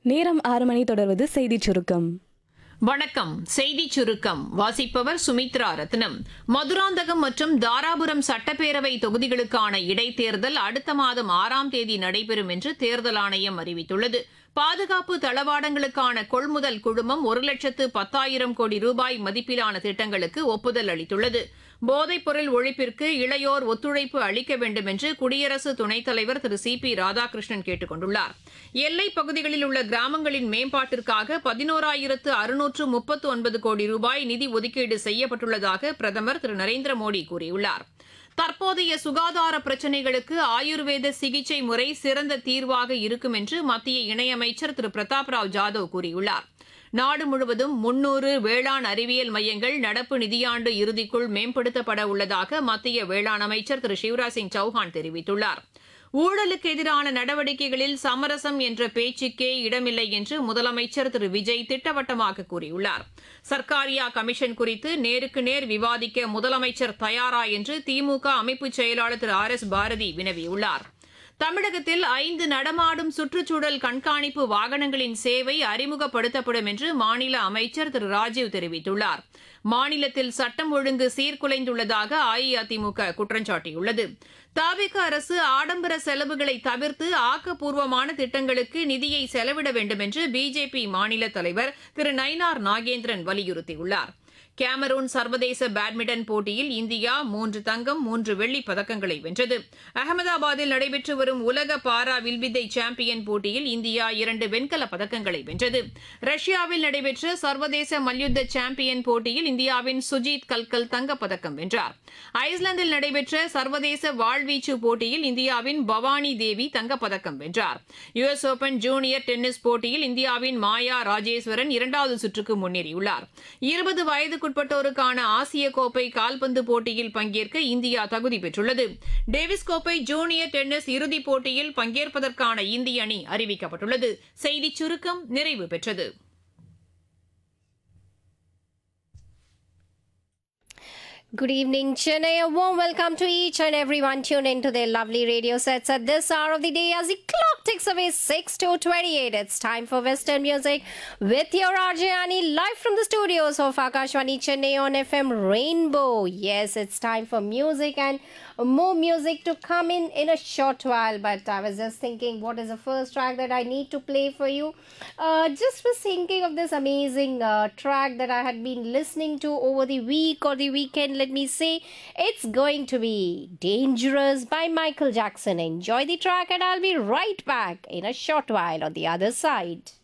நேரம் ஆறு மணி தொடர்வது செய்திச் சுருக்கம் வணக்கம் செய்திச் சுருக்கம் வாசிப்பவர் சுமித்ரா ரத்னம் மதுராந்தகம் மற்றும் தாராபுரம் சட்டப்பேரவை தொகுதிகளுக்கான இடைத்தேர்தல் அடுத்த மாதம் ஆறாம் தேதி நடைபெறும் என்று தேர்தல் ஆணையம் அறிவித்துள்ளது பாதுகாப்பு தளவாடங்களுக்கான கொள்முதல் குழுமம் ஒரு லட்சத்து பத்தாயிரம் கோடி ரூபாய் மதிப்பிலான திட்டங்களுக்கு ஒப்புதல் அளித்துள்ளது போதைப்பொருள் ஒழிப்பிற்கு இளையோர் ஒத்துழைப்பு அளிக்க வேண்டும் என்று குடியரசு துணைத் தலைவர் திரு சி பி ராதாகிருஷ்ணன் கேட்டுக் கொண்டுள்ளார் எல்லைப் பகுதிகளில் உள்ள கிராமங்களின் மேம்பாட்டிற்காக பதினோராயிரத்து அறுநூற்று முப்பத்து ஒன்பது கோடி ரூபாய் நிதி ஒதுக்கீடு செய்யப்பட்டுள்ளதாக பிரதமர் திரு நரேந்திர மோடி கூறியுள்ளார் தற்போதைய சுகாதார பிரச்சினைகளுக்கு ஆயுர்வேத சிகிச்சை முறை சிறந்த தீர்வாக இருக்கும் என்று மத்திய இணையமைச்சர் திரு பிரதாப் ராவ் ஜாதவ் கூறியுள்ளார் நாடு முழுவதும் முன்னூறு வேளாண் அறிவியல் மையங்கள் நடப்பு நிதியாண்டு இறுதிக்குள் மேம்படுத்தப்பட உள்ளதாக மத்திய வேளாண் அமைச்சர் திரு சிவராஜ் சிங் சௌஹான் தெரிவித்துள்ளார் ஊழலுக்கு எதிரான நடவடிக்கைகளில் சமரசம் என்ற பேச்சுக்கே இடமில்லை என்று முதலமைச்சர் திரு விஜய் திட்டவட்டமாக கூறியுள்ளார் சர்க்காரியா கமிஷன் குறித்து நேருக்கு நேர் விவாதிக்க முதலமைச்சர் தயாரா என்று திமுக அமைப்பு செயலாளர் திரு ஆர் எஸ் பாரதி வினவியுள்ளார் தமிழகத்தில் ஐந்து நடமாடும் சுற்றுச்சூழல் கண்காணிப்பு வாகனங்களின் சேவை அறிமுகப்படுத்தப்படும் என்று மாநில அமைச்சர் திரு ராஜீவ் தெரிவித்துள்ளார் மாநிலத்தில் சட்டம் ஒழுங்கு சீர்குலைந்துள்ளதாக அஇஅதிமுக குற்றம் சாட்டியுள்ளது தாவிக அரசு ஆடம்பர செலவுகளை தவிர்த்து ஆக்கப்பூர்வமான திட்டங்களுக்கு நிதியை செலவிட வேண்டும் என்று பிஜேபி மாநில தலைவர் திரு நயினார் நாகேந்திரன் வலியுறுத்தியுள்ளார் கேமரூன் சர்வதேச பேட்மிண்டன் போட்டியில் இந்தியா மூன்று தங்கம் மூன்று வெள்ளிப் பதக்கங்களை வென்றது அகமதாபாத்தில் நடைபெற்று வரும் உலக பாரா வில்வித்தை சாம்பியன் போட்டியில் இந்தியா இரண்டு வெண்கலப் பதக்கங்களை வென்றது ரஷ்யாவில் நடைபெற்ற சர்வதேச மல்யுத்த சாம்பியன் போட்டியில் இந்தியாவின் சுஜித் கல்கல் தங்கப்பதக்கம் வென்றார் ஐஸ்லாந்தில் நடைபெற்ற சர்வதேச வாழ்வீச்சு போட்டியில் இந்தியாவின் பவானி தேவி தங்கப்பதக்கம் வென்றார் யுஎஸ் ஓபன் ஜூனியர் டென்னிஸ் போட்டியில் இந்தியாவின் மாயா ராஜேஸ்வரன் இரண்டாவது சுற்றுக்கு முன்னேறியுள்ளார் இருபது வயதுக்குட்பட்டோருக்கான ஆசிய கோப்பை கால்பந்து போட்டியில் பங்கேற்க இந்தியா தகுதி பெற்றுள்ளது டேவிஸ் கோப்பை ஜூனியர் டென்னிஸ் இறுதிப் போட்டியில் பங்கேற்பதற்கான இந்திய அணி அறிவிக்கப்பட்டுள்ளது செய்திச் சுருக்கம் நிறைவு பெற்றது Good evening, Chennai. A warm welcome to each and everyone tuned into their lovely radio sets at this hour of the day as the clock ticks away 6 to 28. It's time for Western music with your RJ Ani live from the studios of Akashwani Chennai on FM Rainbow. Yes, it's time for music and more music to come in in a short while. But I was just thinking, what is the first track that I need to play for you? Uh, just was thinking of this amazing uh, track that I had been listening to over the week or the weekend. Let me say, it's going to be Dangerous by Michael Jackson. Enjoy the track, and I'll be right back in a short while on the other side.